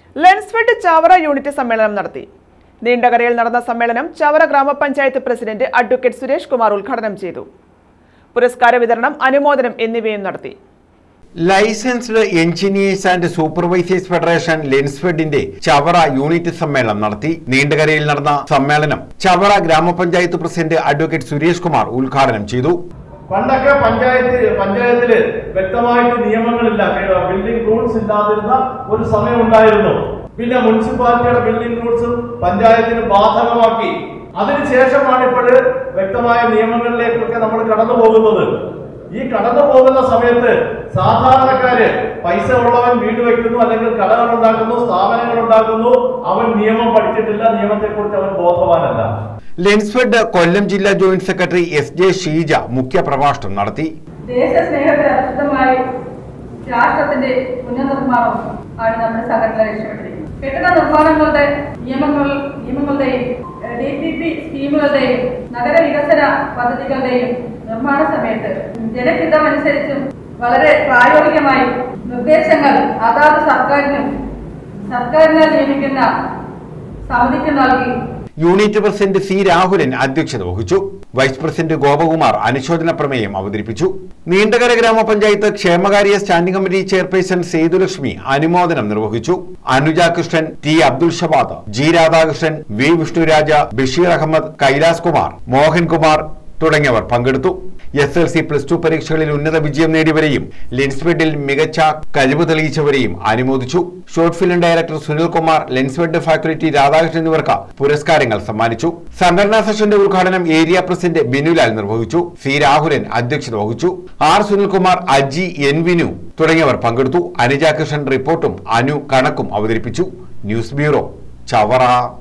Lensfed Chavara unit സമ്മേളനം നടത്തി നീണ്ടകരയിൽ നടന്ന സമ്മേളനം ചവറ ഗ്രാമപഞ്ചായത്ത് പ്രസിഡന്റ് അഡ്വക്കേറ്റ് സുരേഷ് കുമാർ ഉദ്ഘാടനം ചെയ്തു പുരസ്കാര വിതരണം അനുമോദനം എന്നിവയും നടത്തി licensed engineers and supervisors federation ലെൻസ്ഫെഡിന്റെ ചവറ യൂണിറ്റ് സമ്മേളനം നടത്തി നീണ്ടകരയിൽ നടന്ന സമ്മേളനം ചവറ ഗ്രാമപഞ്ചായത്ത് പ്രസിഡന്റ് അഡ്വക്കേറ്റ് സുരേഷ് കുമാർ ഉദ്ഘാടനം ചെയ്തു പണ്ടൊക്കെ പഞ്ചായത്ത് പഞ്ചായത്തില് വ്യക്തമായിട്ട് നിയമങ്ങളില്ല ബിൽഡിംഗ് റൂൾസ് ഇല്ലാതിരുന്ന ഒരു സമയം ഉണ്ടായിരുന്നു പിന്നെ മുനിസിപ്പാലിറ്റിയുടെ ബിൽഡിംഗ് റൂൾസും പഞ്ചായത്തിന് ബാധകമാക്കി അതിനുശേഷമാണ് ഇപ്പോൾ വ്യക്തമായ നിയമങ്ങളിലേക്കൊക്കെ നമ്മൾ കടന്നു പോകുന്നത് ഈ കടന്നു പോകുന്ന സമയത്ത് സാധാരണക്കാര് പൈസ ഉള്ളവൻ വീട് വെക്കുന്നു അല്ലെങ്കിൽ കടകൾ ഉണ്ടാക്കുന്നു സ്ഥാപനങ്ങൾ ഉണ്ടാക്കുന്നു അവൻ നിയമം പഠിച്ചിട്ടില്ല നിയമത്തെക്കുറിച്ച് അവൻ ബോധവാനല്ല ലെൻസ്ഫെഡ് കൊല്ലം ജില്ലാ joint secretary S J Sheeja മുഖ്യപ്രഭാഷണം നടത്തി ദേശസ്നേഹത്തിന് അർപ്പിതമായി രാഷ്ട്രത്തിന്റെ പുനർനിർമ്മാണം ആണ് നമ്മുടെ സംഘടന ലക്ഷ്യമിട്ടിരിക്കുന്നത് കെട്ടിട നിർമ്മാണങ്ങളുടെ നിയമങ്ങൾ നിയമങ്ങളുടെയും ഡി പി പി സ്കീമുകളുടെയും നഗരവികസന പദ്ധതികളുടെയും നിർമ്മാണ സമയത്ത് ജനഹിതമനുസരിച്ചും വളരെ പ്രായോഗികമായി നിർദ്ദേശങ്ങൾ അതാത് സർക്കാരിനും സർക്കാരിനെ നിയമിക്കുന്ന സമിതിക്ക് നൽകി യൂണിറ്റ് പ്രസിഡന്റ് സി രാഹുലൻ അധ്യക്ഷത വഹിച്ചു വൈസ് പ്രസിഡന്റ് ഗോപകുമാർ അനുശോചന പ്രമേയം അവതരിപ്പിച്ചു നീണ്ടകര ഗ്രാമപഞ്ചായത്ത് ക്ഷേമകാര്യ സ്റ്റാൻഡിംഗ് കമ്മിറ്റി ചെയർപേഴ്സൺ സേതുലക്ഷ്മി അനുമോദനം നിർവഹിച്ചു Anuja Krishnan T Abdul Shabad G Radhakrishnan V Vishnuraja Basheer Ahammed Kailas Kumar Mohankumar തുടങ്ങിയവർ പങ്കെടുത്തു S L C plus two പരീക്ഷകളിൽ ഉന്നത വിജയം നേടിയവരെയും ലെൻസ്ഫെഡിൽ മികച്ച കഴിവ് തെളിയിച്ചവരെയും അനുമോദിച്ചു short film director Sunilkumar Lensfed faculty Radhakrishnan എന്നിവർക്ക് പുരസ്കാരങ്ങൾ സമ്മാനിച്ചു സംഘടനാ സെഷന്റെ ഉദ്ഘാടനം ഏരിയ പ്രസിഡന്റ് ബിനുലാൽ നിർവഹിച്ചു സി രാഹുലൻ അധ്യക്ഷത വഹിച്ചു ആർ സുനിൽകുമാർ അജി എൻ വിനു തുടങ്ങിയവർ പങ്കെടുത്തു അനുജ കൃഷ്ണൻ റിപ്പോർട്ടും അനു കണക്കും അവതരിപ്പിച്ചു ന്യൂസ് ബ്യൂറോ ചവറ